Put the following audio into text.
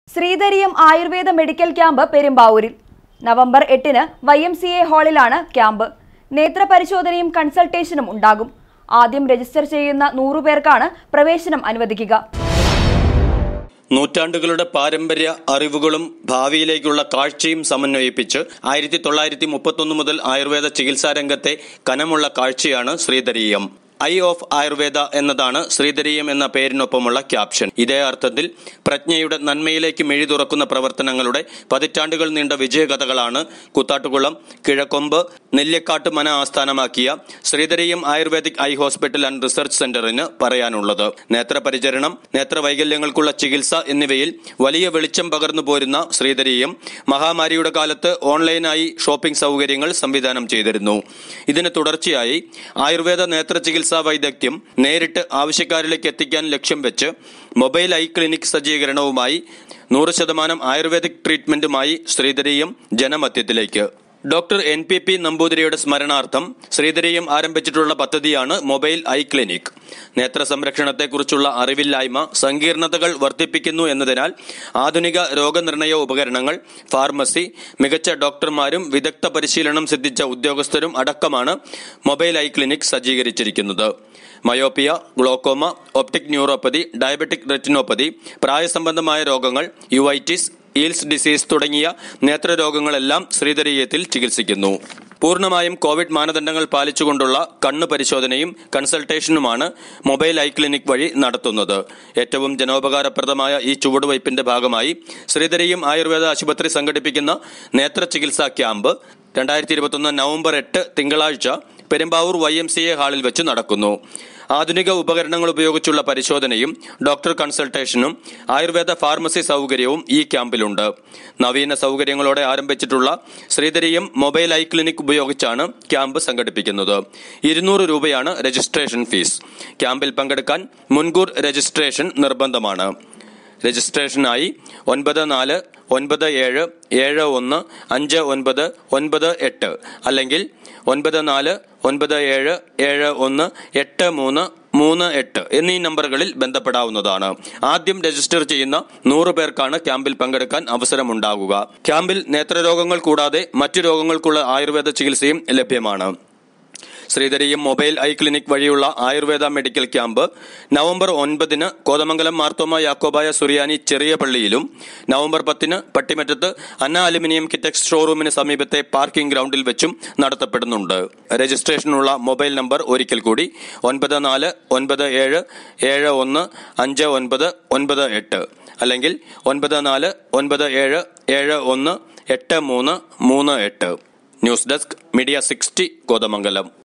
ശ്രീധരിയം Ayurveda medical camp പെരുമ്പാവൂരിൽ November എട്ടിന് Y M C A ഹാളിലാണ് ക്യാമ്പ് നേത്രപരിശോധനയും കൺസൾട്ടേഷനും ഉണ്ടാകും ആദ്യം രജിസ്റ്റർ ചെയ്യുന്ന നൂറു പേർക്കാണ് പ്രവേശനം അനുവദിക്കുക നൂറ്റാണ്ടുകളുടെ പാരമ്പര്യ അറിവുകളും ഭാവിയിലേക്കുള്ള കാഴ്ചയും സമന്വയിപ്പിച്ച് ആയിരത്തി തൊള്ളായിരത്തി മുപ്പത്തൊന്ന് മുതൽ ആയുർവേദ ചികിത്സാ രംഗത്തെ കനമുള്ള കാഴ്ചയാണ് ശ്രീധരീയം ഐ ഓഫ് ആയുർവേദ എന്നതാണ് ശ്രീധരീയം എന്ന പേരിനൊപ്പമുള്ള ക്യാപ്ഷൻ ഇതേ അർത്ഥത്തിൽ പ്രജ്ഞയുടെ നന്മയിലേക്ക് മെഴി തുറക്കുന്ന പ്രവർത്തനങ്ങളുടെ പതിറ്റാണ്ടുകൾ നീണ്ട വിജയകഥകളാണ് കുത്താട്ടുകുളം കിഴക്കൊമ്പ് നെല്ലിക്കാട്ട് മന ആസ്ഥാനമാക്കിയ Sreedhareeyam Ayurvedic eye hospital and research സെന്ററിന് പറയാനുള്ളത് നേത്രപരിചരണം നേത്രവൈകല്യങ്ങൾക്കുള്ള ചികിത്സ എന്നിവയിൽ വലിയ വെളിച്ചം പകർന്നു പോരുന്ന ശ്രീധരീയം മഹാമാരിയുടെ കാലത്ത് ഓൺലൈനായി ഷോപ്പിംഗ് സൗകര്യങ്ങൾ സംവിധാനം ചെയ്തിരുന്നു ഇതിന് തുടർച്ചയായി ആയുർവേദ നേത്ര ചികിത്സാ വൈദഗ്ധ്യം നേരിട്ട് ആവശ്യക്കാരിലേക്ക് എത്തിക്കാൻ ലക്ഷ്യം വെച്ച് മൊബൈൽ ഐ ക്ലിനിക് സജ്ജീകരണവുമായി നൂറ് ശതമാനം ആയുർവേദിക് ട്രീറ്റ്മെന്റുമായി ശ്രീധരീയം ജനമധ്യത്തിലേക്ക് ഡോക്ടർ എൻ പി പി നമ്പൂതിരിയുടെ സ്മരണാർത്ഥം ശ്രീധരീയം ആരംഭിച്ചിട്ടുള്ള പദ്ധതിയാണ് മൊബൈൽ ഐ ക്ലിനിക് നേത്ര സംരക്ഷണത്തെക്കുറിച്ചുള്ള അറിവില്ലായ്മ സങ്കീർണതകൾ വർദ്ധിപ്പിക്കുന്നു എന്നതിനാൽ ആധുനിക രോഗനിർണയ ഉപകരണങ്ങൾ ഫാർമസി മികച്ച ഡോക്ടർമാരും വിദഗ്ധ പരിശീലനം സിദ്ധിച്ച ഉദ്യോഗസ്ഥരും അടക്കമാണ് മൊബൈൽ ഐ ക്ലിനിക് സജ്ജീകരിച്ചിരിക്കുന്നത് myopia glaucoma optic neuropathy diabetic retinopathy പ്രായസംബന്ധമായ രോഗങ്ങൾ യുവൈറ്റിസ് ഈൽസ് ഡിസീസ് തുടങ്ങിയ നേത്രരോഗങ്ങളെല്ലാം ശ്രീധരീയത്തിൽ ചികിത്സിക്കുന്നു പൂർണ്ണമായും കോവിഡ് മാനദണ്ഡങ്ങൾ പാലിച്ചുകൊണ്ടുള്ള കണ്ണ് പരിശോധനയും കൺസൾട്ടേഷനുമാണ് മൊബൈൽ ഐ ക്ലിനിക് വഴി നടത്തുന്നത് ഏറ്റവും ജനോപകാരപ്രദമായ ഈ ചുവടുവയ്പിന്റെ ഭാഗമായി ശ്രീധരീയം ആയുർവേദ ആശുപത്രി സംഘടിപ്പിക്കുന്ന നേത്ര ചികിത്സാ ക്യാമ്പ് രണ്ടായിരത്തി ഇരുപത്തൊന്ന് നവംബർ എട്ട് തിങ്കളാഴ്ച Perumbavoor Y M C A ഹാളിൽ വെച്ച് നടക്കുന്നു ആധുനിക ഉപകരണങ്ങൾ ഉപയോഗിച്ചുള്ള പരിശോധനയും ഡോക്ടർ കൺസൾട്ടേഷനും ആയുർവേദ ഫാർമസി സൗകര്യവും ഈ ക്യാമ്പിലുണ്ട് നവീന സൗകര്യങ്ങളോടെ ആരംഭിച്ചിട്ടുള്ള ശ്രീധരീയം മൊബൈൽ ഐ ക്ലിനിക് ഉപയോഗിച്ചാണ് ക്യാമ്പ് സംഘടിപ്പിക്കുന്നത് ഇരുന്നൂറ് രൂപയാണ് രജിസ്ട്രേഷൻ ഫീസ് ക്യാമ്പിൽ പങ്കെടുക്കാൻ മുൻകൂർ രജിസ്ട്രേഷൻ നിർബന്ധമാണ് രജിസ്ട്രേഷനായി ഒൻപത് നാല് ഒൻപത് ഏഴ് ഏഴ് ഒന്ന് അഞ്ച് ഒൻപത് ഒൻപത് എട്ട് അല്ലെങ്കിൽ ഒൻപത് നാല് ഒൻപത് ഏഴ് ഏഴ് ഒന്ന് എട്ട് മൂന്ന് മൂന്ന് എട്ട് എന്നീ നമ്പറുകളിൽ ബന്ധപ്പെടാവുന്നതാണ് ആദ്യം രജിസ്റ്റർ ചെയ്യുന്ന നൂറ് പേർക്കാണ് ക്യാമ്പിൽ പങ്കെടുക്കാൻ അവസരമുണ്ടാകുക ക്യാമ്പിൽ നേത്രരോഗങ്ങൾ കൂടാതെ മറ്റു രോഗങ്ങൾക്കുള്ള ആയുർവേദ ചികിത്സയും ലഭ്യമാണ് ശ്രീധരിയും മൊബൈൽ ഐ ക്ലിനിക് വഴിയുള്ള ആയുർവേദ മെഡിക്കൽ ക്യാമ്പ് നവംബർ ഒൻപതിന് കോതമംഗലം മാർത്തോമ യാക്കോബായ സുറിയാനി ചെറിയ പള്ളിയിലും നവംബർ പത്തിന് പട്ടിമറ്റത്ത് അന്ന അലുമിനിയം കിറ്റക്സ് ഷോറൂമിന് സമീപത്തെ പാർക്കിംഗ് ഗ്രൗണ്ടിൽ വെച്ചും നടത്തപ്പെടുന്നുണ്ട് രജിസ്ട്രേഷനുള്ള മൊബൈൽ നമ്പർ ഒരിക്കൽ കൂടി ഒൻപത് നാല് ഒൻപത് ഏഴ് ഏഴ് ഒന്ന് അഞ്ച് ഒൻപത് ഒൻപത് എട്ട് അല്ലെങ്കിൽ ഒൻപത് നാല് ഒൻപത് ഏഴ് ഏഴ് ഒന്ന് എട്ട് മൂന്ന് മൂന്ന് എട്ട് news desk media sixty Kothamangalam